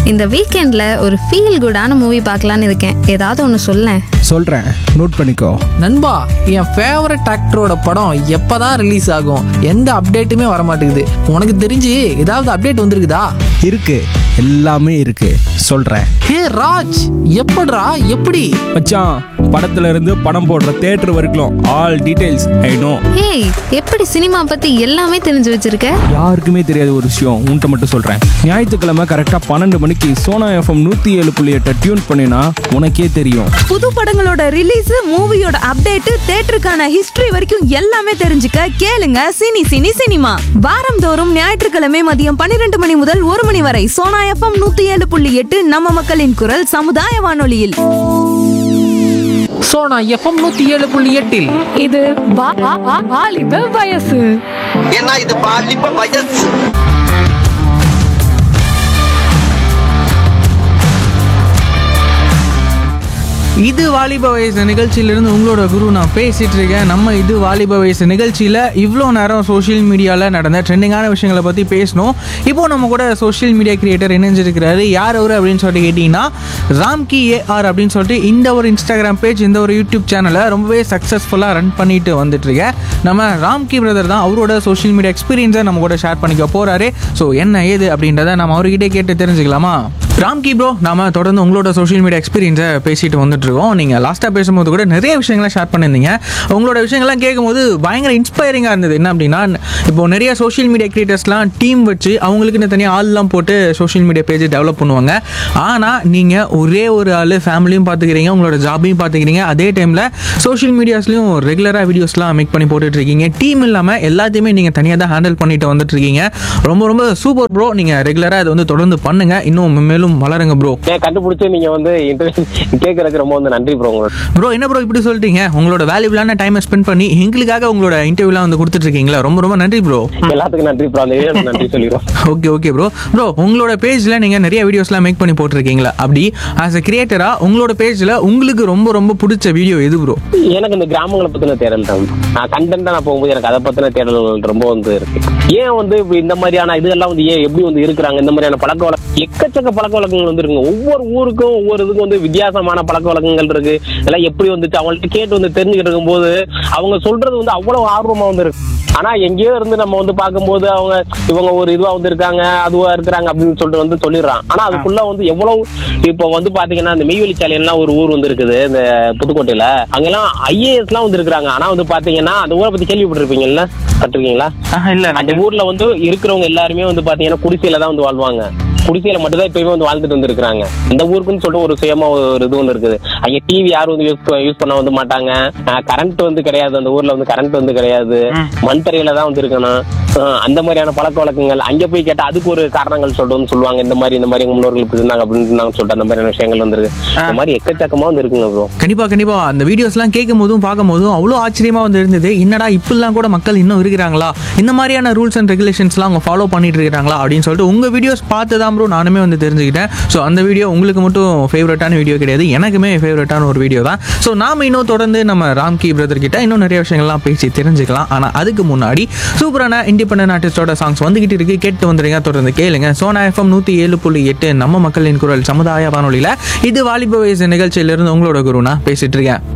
இந்த வீக்கெண்ட்ல ஒரு ஃபீல் குடான மூவி பார்க்கலான்னு இருக்கேன் ஏதாவது ஒன்று சொல்லேன் சொல்கிறேன் நோட் பண்ணிக்கோ நண்பா என் ஃபேவரட் ஆக்டரோட படம் எப்பதான் ரிலீஸ் ஆகும் எந்த அப்டேட்டுமே வர மாட்டேங்குது உனக்கு தெரிஞ்சு ஏதாவது அப்டேட் வந்திருக்குதா இருக்கு எல்லாமே இருக்கு சொல்கிறேன் ஹே ராஜ் எப்படிடா எப்படி மச்சான் படத்துல இருந்து படம் போடுற தேட்டர் வரைக்கும் all details I know hey எப்படி சினிமா பத்தி எல்லாமே தெரிஞ்சு வச்சிருக்க யாருக்குமே தெரியாத ஒரு விஷயம் உன்கிட்ட மட்டும் சொல்கிறேன் ஞாயிற்றுக்கிழமை கரெக்டாக பன்னெண்டு மணிக்கு சோனா எஃப்எம் நூற்றி ஏழு புள்ளி எட்டை டியூன் பண்ணினா உனக்கே தெரியும் புது படங்களோட ரிலீஸ் மூவியோட அப்டேட் தேட்டருக்கான ஹிஸ்டரி வரைக்கும் எல்லாமே தெரிஞ்சுக்க கேளுங்க சினி சினி சினிமா வாரந்தோறும் ஞாயிற்றுக்கிழமை மதியம் பன்னிரண்டு மணி முதல் ஒரு மணி வரை சோனா எஃப்எம் நூத்தி ஏழு புள்ளி எட்டு நம்ம மக்களின் குரல் சமுதாய வானொலியில் ஸோ நான் எஃப்எம் நூற்றி ஏழு புள்ளி எட்டில் இது வா- வா- வா- வாலிப வயசு ஏன்னா இது பாலிப்ப வயசு இது வாலிப வயசு நிகழ்ச்சியிலிருந்து உங்களோட குரு நான் பேசிட்டு இருக்கேன் நம்ம இது வாலிப வயசு நிகழ்ச்சியில் இவ்வளோ நேரம் சோஷியல் மீடியாவில் நடந்த ட்ரெண்டிங்கான விஷயங்களை பற்றி பேசணும் இப்போ நம்ம கூட சோஷியல் மீடியா கிரியேட்டர் இணைஞ்சிருக்கிறாரு யார் அவர் அப்படின்னு சொல்லிட்டு கேட்டிங்கன்னா ராம்கி ஏஆர் அப்படின்னு சொல்லிட்டு இந்த ஒரு இன்ஸ்டாகிராம் பேஜ் இந்த ஒரு யூடியூப் சேனலை ரொம்பவே சக்ஸஸ்ஃபுல்லாக ரன் பண்ணிட்டு வந்துட்டு இருக்கேன் நம்ம ராம்கி பிரதர் தான் அவரோட சோஷியல் மீடியா எக்ஸ்பீரியன்ஸை நம்ம கூட ஷேர் பண்ணிக்க போறாரு ஸோ என்ன ஏது அப்படின்றத நம்ம அவர்கிட்டே கேட்டு தெரிஞ்சுக்கலாமா ராம்கி ப்ரோ நாம தொடர்ந்து உங்களோட சோஷியல் மீடியா எக்ஸ்பீரியன்ஸை பேசிட்டு வந்துட்டு இருக்கோம் நீங்கள் லாஸ்ட்டாக பேசும்போது கூட நிறைய விஷயங்களை ஷேர் பண்ணியிருந்தீங்க உங்களோட விஷயங்கள்லாம் கேட்கும்போது பயங்கர இன்ஸ்பைரிங்காக இருந்தது என்ன அப்படின்னா இப்போ நிறைய சோஷியல் மீடியா கிரியேட்டர்ஸ்லாம் டீம் வச்சு அவங்களுக்குன்னு தனியாக ஆள்லாம் போட்டு சோஷியல் மீடியா பேஜ் டெவலப் பண்ணுவாங்க ஆனால் நீங்கள் ஒரே ஒரு ஆள் ஃபேமிலியும் பார்த்துக்கிறீங்க உங்களோட ஜாபையும் பார்த்துக்கிறீங்க அதே டைமில் சோஷியல் மீடியாஸ்லையும் ரெகுலராக வீடியோஸ்லாம் மேக் பண்ணி போட்டுட்டு இருக்கீங்க டீம் இல்லாமல் எல்லாத்தையுமே நீங்கள் தனியாக தான் ஹேண்டில் பண்ணிட்டு வந்துட்டு இருக்கீங்க ரொம்ப ரொம்ப சூப்பர் ப்ரோ நீங்கள் ரெகுலராக இதை வந்து தொடர்ந்து பண்ணுங்க இன்னும் மேலும் வளருங்க ப்ரோ ஏன் கண்டுபிடிச்சு நீங்க வந்து இன்டர்வியூ கேட்கறதுக்கு ரொம்ப வந்து நன்றி ப்ரோ உங்களுக்கு ப்ரோ என்ன ப்ரோ இப்படி சொல்லிட்டீங்க உங்களோட வேல்யூபிளான டைமை ஸ்பெண்ட் பண்ணி எங்களுக்காக உங்களோட இன்டர்வியூலாம் வந்து கொடுத்துட்டு இருக்கீங்களா ரொம்ப ரொம்ப நன்றி ப்ரோ எல்லாத்துக்கும் நன்றி ப்ரோ அந்த வீடியோ நன்றி சொல்லிடுறோம் ஓகே ஓகே ப்ரோ ப்ரோ உங்களோட பேஜில் நீங்கள் நிறைய வீடியோஸ்லாம் மேக் பண்ணி போட்டிருக்கீங்களா அப்படி ஆஸ் அ கிரியேட்டராக உங்களோட பேஜில் உங்களுக்கு ரொம்ப ரொம்ப பிடிச்ச வீடியோ எது ப்ரோ எனக்கு இந்த கிராமங்களை பத்தின தேடல் தான் நான் கண்டென்ட்டா நான் போகும்போது எனக்கு அதை பத்தின தேடல்கள் ரொம்ப வந்து இருக்கு ஏன் வந்து இப்படி இந்த மாதிரியான இதெல்லாம் வந்து ஏன் எப்படி வந்து இருக்கிறாங்க இந்த மாதிரியான பழக்க வழக்கம் எக்கச்சக்க பழக்க வழக்கங்கள் வந்து இருக்குங்க ஒவ்வொரு ஊருக்கும் ஒவ்வொரு இதுக்கும் வந்து வித்தியாசமான பழக்க வழக்கங்கள் இருக்கு இதெல்லாம் எப்படி வந்துச்சு அவங்கள்ட்ட கேட்டு வந்து தெரிஞ்சுக்கிட்டு இருக்கும்போது அவங்க சொல்றது வந்து அவ்வளவு ஆர்வமா வந்து இருக்கு ஆனா எங்கேயோ இருந்து நம்ம வந்து பார்க்கும்போது அவங்க இவங்க ஒரு இதுவா வந்து இருக்காங்க அதுவா இருக்கிறாங்க அப்படின்னு சொல்லிட்டு வந்து சொல்லிடுறான் ஆனா அதுக்குள்ள வந்து எவ்வளவு இப்போ வந்து பாத்தீங்கன்னா இந்த மெய்வெளிச்சாலையெல்லாம் ஒரு ஊர் வந்து இருக்குது இந்த புதுக்கோட்டையில அங்கெல்லாம் ஐஏஎஸ் எல்லாம் வந்து இருக்கிறாங்க ஆனா வந்து பாத்தீங்கன்னா அந்த ஊரை பத்தி கேள்விப்பட்டிருப்பீங்கல்ல பட்டிருக்கீங்களா இல்லை அந்த ஊர்ல வந்து இருக்கிறவங்க எல்லாருமே வந்து பாத்தீங்கன்னா குடிசையில தான் வந்து வாழ்வாங்க குடிசையில மட்டும் தான் எப்பயுமே வந்து வாழ்ந்துட்டு வந்து இருக்காங்க இந்த ஊருக்குன்னு சொல்லிட்டு ஒரு சுயமா ஒரு இது ஒன்று இருக்குது அங்க டிவி யாரும் வந்து யூஸ் யூஸ் பண்ண வந்து மாட்டாங்க கரண்ட் வந்து கிடையாது அந்த ஊர்ல வந்து கரண்ட் வந்து கிடையாது மண் தரையில தான் வந்து இருக்கணும் அஹ் அந்த மாதிரியான பழக்க வழக்கங்கள் அங்க போய் கேட்டா அதுக்கு ஒரு காரணங்கள் சொல்லிட்டு வந்து சொல்லுவாங்க இந்த மாதிரி இந்த மாதிரி எங்க முன்னோர்கள் இப்படி இருந்தாங்க அப்படின்னு இருந்தாங்க சொல்லிட்டு அந்த மாதிரியான விஷயங்கள் வந்து இருக்கு இந்த மாதிரி எக்கச்சக்கமா வந்து இருக்குங்க ப்ரோ கண்டிப்பா கண்டிப்பா அந்த வீடியோஸ்லாம் கேட்கும் போதும் பார்க்கும் போதும் அவ்வளோ ஆச்சரியமா வந்து இருந்தது என்னடா இப்படிலாம் கூட மக்கள் இன்னும் இருக்கிறாங்களா இந்த மாதிரியான ரூல்ஸ் அண்ட் ரெகுலேஷன்ஸ்லாம் அவங்க ஃபாலோ பண்ணிட்டு இருக்கிறாங்களா அப்படின்னு சொல்லிட்டு உங்க வீடியோஸ் பார்த்து தான் ப்ரோ நானுமே வந்து தெரிஞ்சுக்கிட்டேன் ஸோ அந்த வீடியோ உங்களுக்கு மட்டும் ஃபேவரட்டான வீடியோ கிடையாது எனக்குமே ஃபேவரட்டான ஒரு வீடியோ தான் ஸோ நாம இன்னும் தொடர்ந்து நம்ம ராம்கி பிரதர் கிட்ட இன்னும் நிறைய விஷயங்கள்லாம் பேசி தெரிஞ்சுக்கலாம் ஆனால் அதுக்கு முன்னாடி சூப்பரான இண்டிபெண்டன்ட் ஆர்டிஸ்டோட சாங்ஸ் வந்துகிட்டு இருக்கு கேட்டு வந்துருங்க தொடர்ந்து கேளுங்க சோனா எஃப்எம் நூற்றி ஏழு புள்ளி எட்டு நம்ம மக்களின் குரல் சமுதாய வானொலியில் இது வாலிப வயசு நிகழ்ச்சியிலிருந்து உங்களோட குரு நான் பேசிட்டு இருக்கேன்